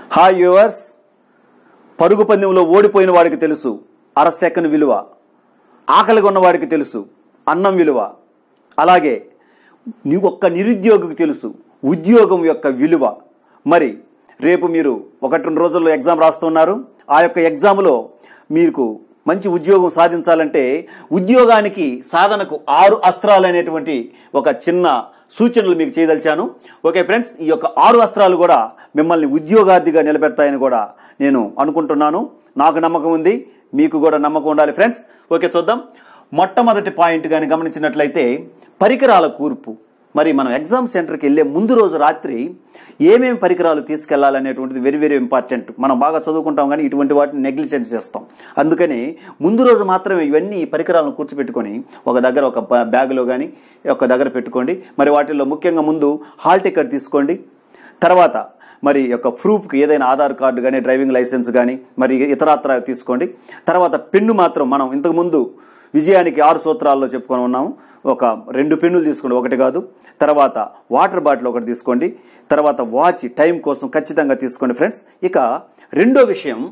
hi viewers పరుగు పందెంలో ఓడిపోయిన వాడికి తెలుసు అర సెకండ్ విలువ ఆకలిగా ఉన్న వాడికి తెలుసు అన్నం విలువ అలాగే నీ ఒక్క నిరుద్యోగికి తెలుసు ఉద్యోగం యొక్క విలువ మరి రేపు మీరు ఒకటి రెండు రోజుల్లో ఎగ్జామ్ రాస్తున్నారు ఆ యొక్క ఎగ్జామ్లో మీకు మంచి ఉద్యోగం సాధించాలంటే ఉద్యోగానికి సాధనకు ఆరు అస్త్రాలు అనేటువంటి ఒక చిన్న సూచనలు మీకు చేయదలిచాను ఓకే ఫ్రెండ్స్ ఈ యొక్క ఆరు అస్త్రాలు కూడా మిమ్మల్ని ఉద్యోగార్థిగా నిలబెడతాయని కూడా నేను అనుకుంటున్నాను నాకు నమ్మకం ఉంది మీకు కూడా నమ్మకం ఉండాలి ఫ్రెండ్స్ ఓకే చూద్దాం మొట్టమొదటి పాయింట్ కానీ గమనించినట్లయితే పరికరాల కూర్పు మరి మనం ఎగ్జామ్ సెంటర్కి వెళ్ళే ముందు రోజు రాత్రి ఏమేమి పరికరాలు తీసుకెళ్లాలనేటువంటిది వెరీ వెరీ ఇంపార్టెంట్ మనం బాగా చదువుకుంటాం కానీ ఇటువంటి వాటిని నెగ్లిజెన్స్ చేస్తాం అందుకని ముందు రోజు మాత్రమే ఇవన్నీ ఈ పరికరాలను కూర్చోపెట్టుకొని ఒక దగ్గర ఒక బ- బ్యాగులో కానీ ఒక దగ్గర పెట్టుకోండి మరి వాటిల్లో ముఖ్యంగా ముందు హాల్ టికెట్ తీసుకోండి తర్వాత మరి యొక్క ప్రూఫ్కి ఏదైనా ఆధార్ కార్డు కానీ డ్రైవింగ్ లైసెన్స్ కానీ మరి ఇతరత్ర తీసుకోండి తర్వాత పెన్ను మాత్రం మనం ఇంతకుముందు విజయానికి ఆరు సూత్రాల్లో చెప్పుకొని ఉన్నాము ఒక రెండు పెన్నులు తీసుకోండి ఒకటి కాదు తర్వాత వాటర్ బాటిల్ ఒకటి తీసుకోండి తర్వాత వాచ్ టైం కోసం ఖచ్చితంగా తీసుకోండి ఫ్రెండ్స్ ఇక రెండో విషయం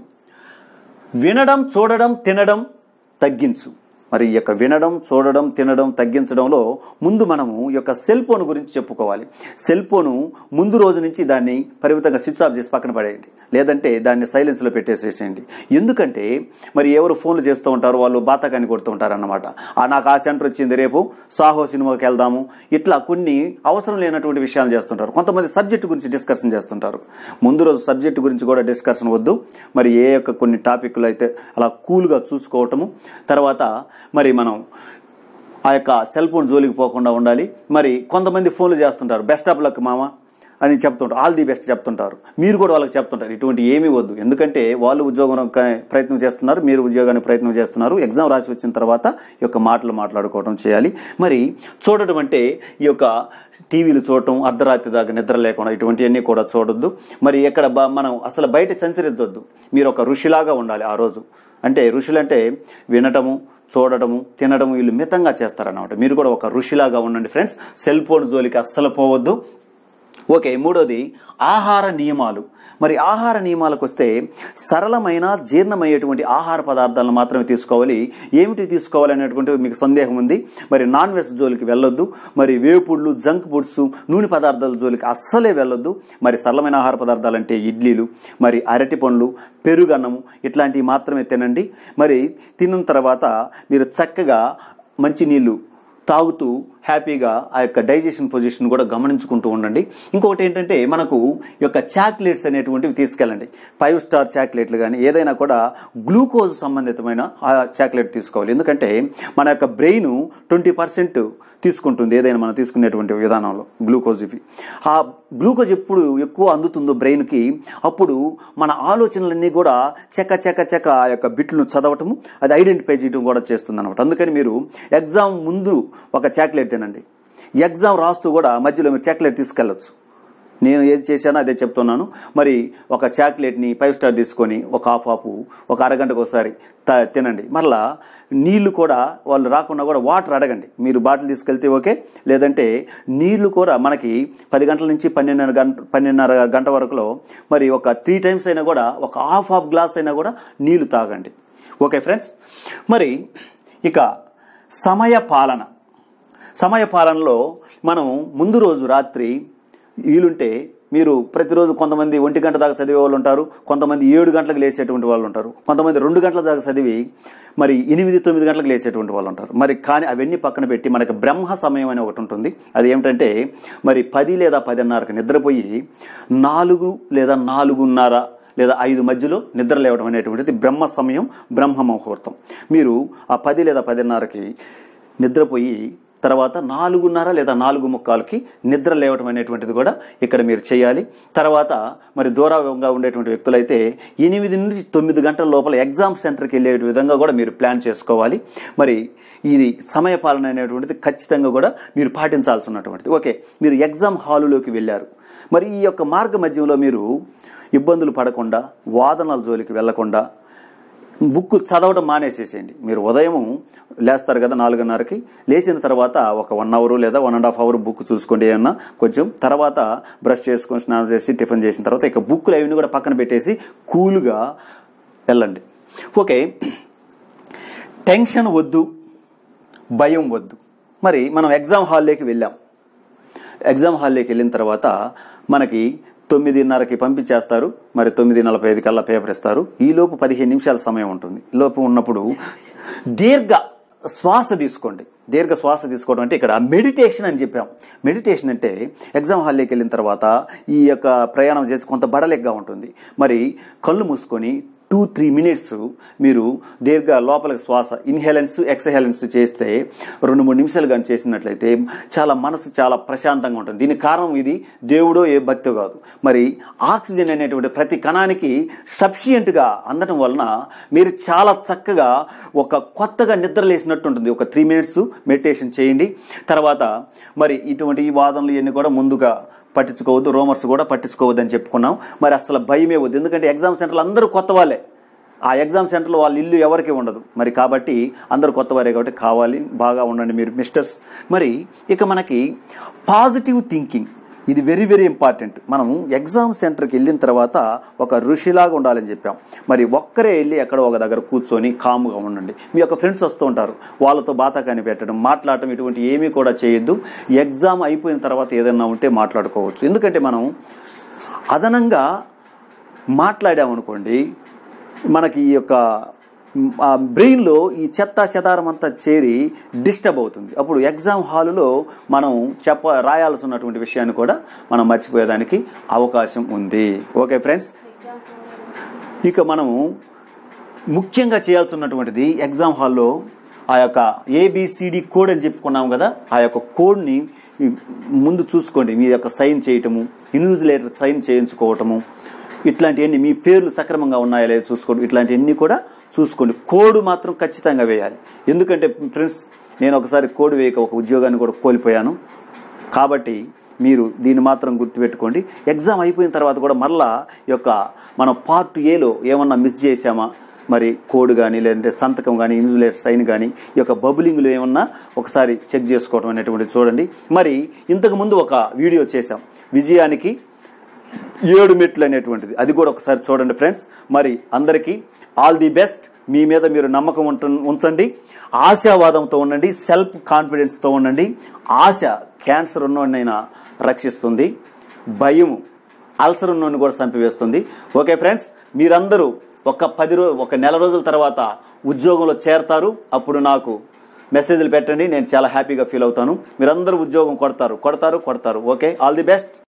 వినడం చూడడం తినడం తగ్గించు మరి ఈ యొక్క వినడం చూడడం తినడం తగ్గించడంలో ముందు మనము ఈ యొక్క సెల్ ఫోన్ గురించి చెప్పుకోవాలి సెల్ ఫోను ముందు రోజు నుంచి దాన్ని పరిమితంగా స్విచ్ ఆఫ్ చేసి పక్కన పడేయండి లేదంటే దాన్ని సైలెన్స్లో పెట్టేసేసేయండి ఎందుకంటే మరి ఎవరు ఫోన్లు చేస్తూ ఉంటారు వాళ్ళు బాతకాన్ని కొడుతూ ఉంటారు అన్నమాట ఆ నాకు ఆ సెంటర్ వచ్చింది రేపు సాహో సినిమాకి వెళ్దాము ఇట్లా కొన్ని అవసరం లేనటువంటి విషయాలు చేస్తుంటారు కొంతమంది సబ్జెక్ట్ గురించి డిస్కషన్ చేస్తుంటారు ముందు రోజు సబ్జెక్ట్ గురించి కూడా డిస్కషన్ వద్దు మరి ఏ యొక్క కొన్ని టాపిక్లు అయితే అలా కూల్గా చూసుకోవటము తర్వాత మరి మనం ఆ యొక్క సెల్ ఫోన్ జోలికి పోకుండా ఉండాలి మరి కొంతమంది ఫోన్లు చేస్తుంటారు బెస్ట్ ఆఫ్ లక్ మామ అని చెప్తుంటారు ఆల్ ది బెస్ట్ చెప్తుంటారు మీరు కూడా వాళ్ళకి చెప్తుంటారు ఇటువంటి ఏమీ వద్దు ఎందుకంటే వాళ్ళు ఉద్యోగం ప్రయత్నం చేస్తున్నారు మీరు ఉద్యోగానికి ప్రయత్నం చేస్తున్నారు ఎగ్జామ్ రాసి వచ్చిన తర్వాత ఈ యొక్క మాటలు మాట్లాడుకోవడం చేయాలి మరి చూడటం అంటే ఈ యొక్క టీవీలు చూడటం అర్ధరాత్రి దాకా నిద్ర లేకుండా ఇటువంటివన్నీ కూడా చూడొద్దు మరి ఎక్కడ బ- మనం అసలు బయట సంచరించొద్దు మీరు ఒక ఋషిలాగా ఉండాలి ఆ రోజు అంటే ఋషులు అంటే వినటము చూడటము తినడము వీళ్ళు మితంగా చేస్తారన్నమాట మీరు కూడా ఒక ఋషిలాగా ఉండండి ఫ్రెండ్స్ సెల్ ఫోన్ జోలికి అస్సలు పోవద్దు ఓకే మూడోది ఆహార నియమాలు మరి ఆహార నియమాలకు వస్తే సరళమైన జీర్ణమయ్యేటువంటి ఆహార పదార్థాలను మాత్రమే తీసుకోవాలి ఏమిటి తీసుకోవాలి అనేటువంటి మీకు సందేహం ఉంది మరి నాన్ వెజ్ జోలికి వెళ్ళొద్దు మరి వేపుళ్ళు జంక్ ఫుడ్స్ నూనె పదార్థాల జోలికి అస్సలే వెళ్ళొద్దు మరి సరళమైన ఆహార పదార్థాలు అంటే ఇడ్లీలు మరి అరటి పండ్లు పెరుగన్నము ఇట్లాంటివి మాత్రమే తినండి మరి తిన్న తర్వాత మీరు చక్కగా మంచినీళ్ళు తాగుతూ హ్యాపీగా ఆ యొక్క డైజెషన్ పొజిషన్ కూడా గమనించుకుంటూ ఉండండి ఇంకొకటి ఏంటంటే మనకు ఈ యొక్క చాక్లెట్స్ అనేటువంటివి తీసుకెళ్ళండి ఫైవ్ స్టార్ చాక్లెట్లు కానీ ఏదైనా కూడా గ్లూకోజ్ సంబంధితమైన ఆ చాక్లెట్ తీసుకోవాలి ఎందుకంటే మన యొక్క బ్రెయిన్ ట్వంటీ పర్సెంట్ తీసుకుంటుంది ఏదైనా మనం తీసుకునేటువంటి విధానంలో గ్లూకోజ్ ఇవి ఆ గ్లూకోజ్ ఎప్పుడు ఎక్కువ అందుతుందో బ్రెయిన్కి అప్పుడు మన ఆలోచనలన్నీ కూడా చెక్క చెక్క చెక్క ఆ యొక్క బిట్లను చదవటము అది ఐడెంటిఫై చేయడం కూడా చేస్తుంది అనమాట అందుకని మీరు ఎగ్జామ్ ముందు ఒక చాక్లెట్ తినండి ఎగ్జామ్ రాస్తూ కూడా మధ్యలో మీరు చాక్లెట్ తీసుకెళ్ళొచ్చు నేను ఏది చేశానో అదే చెప్తున్నాను మరి ఒక చాక్లెట్ని ఫైవ్ స్టార్ తీసుకొని ఒక హాఫ్ హాఫ్ ఒక అరగంటకు ఒకసారి త- తినండి మరలా నీళ్లు కూడా వాళ్ళు రాకుండా కూడా వాటర్ అడగండి మీరు బాటిల్ తీసుకెళ్తే ఓకే లేదంటే నీళ్లు కూడా మనకి పది గంటల నుంచి పన్నెండున్నర గంట పన్నెండున్నర గంట వరకులో మరి ఒక త్రీ టైమ్స్ అయినా కూడా ఒక హాఫ్ హాఫ్ గ్లాస్ అయినా కూడా నీళ్లు తాగండి ఓకే ఫ్రెండ్స్ మరి ఇక సమయ పాలన సమయ పాలనలో మనం ముందు రోజు రాత్రి వీలుంటే మీరు ప్రతిరోజు కొంతమంది ఒంటి గంట దాకా చదివే వాళ్ళు ఉంటారు కొంతమంది ఏడు గంటలకు లేచేటువంటి వాళ్ళు ఉంటారు కొంతమంది రెండు గంటల దాకా చదివి మరి ఎనిమిది తొమ్మిది గంటలకు లేచేటువంటి వాళ్ళు ఉంటారు మరి కానీ అవన్నీ పక్కన పెట్టి మనకి బ్రహ్మ సమయం అని ఒకటి ఉంటుంది అది ఏమిటంటే మరి పది లేదా పదిన్నరకు నిద్రపోయి నాలుగు లేదా నాలుగున్నర లేదా ఐదు మధ్యలో నిద్ర లేవడం అనేటువంటిది బ్రహ్మ సమయం బ్రహ్మ ముహూర్తం మీరు ఆ పది లేదా పదిన్నరకి నిద్రపోయి తర్వాత నాలుగున్నర లేదా నాలుగు ముక్కాలకి నిద్ర లేవటం అనేటువంటిది కూడా ఇక్కడ మీరు చేయాలి తర్వాత మరి దూరంగా ఉండేటువంటి వ్యక్తులైతే ఎనిమిది నుంచి తొమ్మిది గంటల లోపల ఎగ్జామ్ సెంటర్కి వెళ్ళే విధంగా కూడా మీరు ప్లాన్ చేసుకోవాలి మరి ఇది సమయ పాలన అనేటువంటిది ఖచ్చితంగా కూడా మీరు పాటించాల్సి ఉన్నటువంటిది ఓకే మీరు ఎగ్జామ్ హాలులోకి వెళ్ళారు మరి ఈ యొక్క మార్గ మధ్యంలో మీరు ఇబ్బందులు పడకుండా వాదనల జోలికి వెళ్లకుండా బుక్ చదవడం మానేసేసేయండి మీరు ఉదయం లేస్తారు కదా నాలుగున్నరకి లేచిన తర్వాత ఒక వన్ అవర్ లేదా one and half hour book చూసుకోండి ఏమన్నా కొంచెం తర్వాత బ్రష్ చేసుకొని స్నానం చేసి టిఫిన్ చేసిన తర్వాత ఇక బుక్లు అవన్నీ కూడా పక్కన పెట్టేసి కూల్గా వెళ్ళండి ఓకే టెన్షన్ వద్దు భయం వద్దు మరి మనం ఎగ్జామ్ హాల్లోకి వెళ్ళాం ఎగ్జామ్ హాల్లోకి వెళ్ళిన తర్వాత మనకి తొమ్మిదిన్నరకి పంపించేస్తారు మరి తొమ్మిది నలభై ఐదు కల్లా పేపర్ ఇస్తారు ఈ లోపు పదిహేను నిమిషాల సమయం ఉంటుంది ఈ లోపు ఉన్నప్పుడు దీర్ఘ శ్వాస తీసుకోండి దీర్ఘ శ్వాస తీసుకోవడం అంటే ఇక్కడ మెడిటేషన్ అని చెప్పాం మెడిటేషన్ అంటే ఎగ్జామ్ హాల్లోకి వెళ్ళిన తర్వాత ఈ యొక్క ప్రయాణం చేసి కొంత బడలెగ్గా ఉంటుంది మరి కళ్ళు మూసుకొని టూ త్రీ మినిట్స్ మీరు దీర్ఘ లోపలికి శ్వాస ఇన్హేలెన్స్ ఎక్సహేలెన్స్ చేస్తే రెండు మూడు నిమిషాలు కానీ చేసినట్లయితే చాలా మనసు చాలా ప్రశాంతంగా ఉంటుంది దీనికి కారణం ఇది దేవుడో ఏ భక్తో కాదు మరి ఆక్సిజన్ అనేటువంటి ప్రతి కణానికి సఫిషియెంట్గా అందడం వలన మీరు చాలా చక్కగా ఒక కొత్తగా నిద్రలేసినట్టు ఉంటుంది ఒక త్రీ మినిట్స్ మెడిటేషన్ చేయండి తర్వాత మరి ఇటువంటి ఈ వాదనలు ఇవన్నీ కూడా ముందుగా పట్టించుకోవద్దు రోమర్స్ కూడా పట్టించుకోవద్దు అని చెప్పుకున్నాం మరి అసలు భయమే వద్దు ఎందుకంటే ఎగ్జామ్ సెంటర్లు అందరూ కొత్త వాళ్ళే ఆ ఎగ్జామ్ సెంటర్లో వాళ్ళ ఇల్లు ఎవరికి ఉండదు మరి కాబట్టి అందరూ కొత్త వారే కాబట్టి కావాలి బాగా ఉండండి మీరు మిస్టర్స్ మరి ఇక మనకి పాజిటివ్ థింకింగ్ ఇది వెరీ వెరీ ఇంపార్టెంట్ మనం ఎగ్జామ్ సెంటర్కి వెళ్ళిన తర్వాత ఒక ఋషిలాగా ఉండాలని చెప్పాం మరి ఒక్కరే వెళ్ళి ఎక్కడ ఒక దగ్గర కూర్చొని కాముగా ఉండండి మీ యొక్క ఫ్రెండ్స్ వస్తూ ఉంటారు వాళ్ళతో బాతాకాని పెట్టడం మాట్లాడటం ఇటువంటి ఏమీ కూడా చేయొద్దు ఎగ్జామ్ అయిపోయిన తర్వాత ఏదైనా ఉంటే మాట్లాడుకోవచ్చు ఎందుకంటే మనం అదనంగా మాట్లాడామనుకోండి మనకి ఈ యొక్క ఆ బ్రెయిన్లో ఈ చెత్త చెదారం అంతా చేరి డిస్టర్బ్ అవుతుంది అప్పుడు ఎగ్జామ్ హాలులో మనం చెప్ప రాయాల్సి ఉన్నటువంటి విషయాన్ని కూడా మనం మర్చిపోయేదానికి అవకాశం ఉంది ఓకే ఫ్రెండ్స్ ఇక మనము ముఖ్యంగా చేయాల్సి ఉన్నటువంటిది ఎగ్జామ్ హాల్లో ఆ యొక్క ఏబిసిడి కోడ్ అని చెప్పుకున్నాం కదా ఆ యొక్క కోడ్ని ముందు చూసుకోండి మీ యొక్క సైన్ చేయటము ఇన్విజిలేటర్ సైన్ చేయించుకోవటము ఇట్లాంటివన్నీ మీ పేర్లు సక్రమంగా ఉన్నాయా లేదా చూసుకోండి ఇట్లాంటివన్నీ కూడా చూసుకోండి కోడ్ మాత్రం ఖచ్చితంగా వేయాలి ఎందుకంటే ఫ్రెండ్స్ నేను ఒకసారి కోడ్ వేయక ఒక ఉద్యోగాన్ని కూడా కోల్పోయాను కాబట్టి మీరు దీన్ని మాత్రం గుర్తుపెట్టుకోండి ఎగ్జామ్ అయిపోయిన తర్వాత కూడా మరలా ఈ యొక్క మనం పార్ట్ ఏలో ఏమన్నా మిస్ చేసామా మరి కోడ్ కానీ లేదంటే సంతకం కానీ ఇన్సులేట్ సైన్ కానీ ఈ యొక్క బబులింగ్లు ఏమన్నా ఒకసారి చెక్ చేసుకోవడం అనేటువంటిది చూడండి మరి ఇంతకు ముందు ఒక వీడియో చేశాం విజయానికి ఏడు మెట్లు అనేటువంటిది అది కూడా ఒకసారి చూడండి ఫ్రెండ్స్ మరి అందరికీ ఆల్ ది బెస్ట్ మీ మీద మీరు నమ్మకం ఉంట- ఉంచండి ఆశావాదంతో ఉండండి సెల్ఫ్ కాన్ఫిడెన్స్తో ఉండండి ఆశ క్యాన్సర్ ఉన్నోడినైనా రక్షిస్తుంది భయం అల్సర్ ఉన్నోడిని కూడా చంపివేస్తుంది ఓకే ఫ్రెండ్స్ మీరందరూ ఒక పది రో ఒక నెల రోజుల తర్వాత ఉద్యోగంలో చేరతారు అప్పుడు నాకు మెసేజ్లు పెట్టండి నేను చాలా హ్యాపీగా ఫీల్ అవుతాను మీరందరూ ఉద్యోగం కొడతారు కొడతారు కొడతారు ఓకే ఆల్ ది బెస్ట్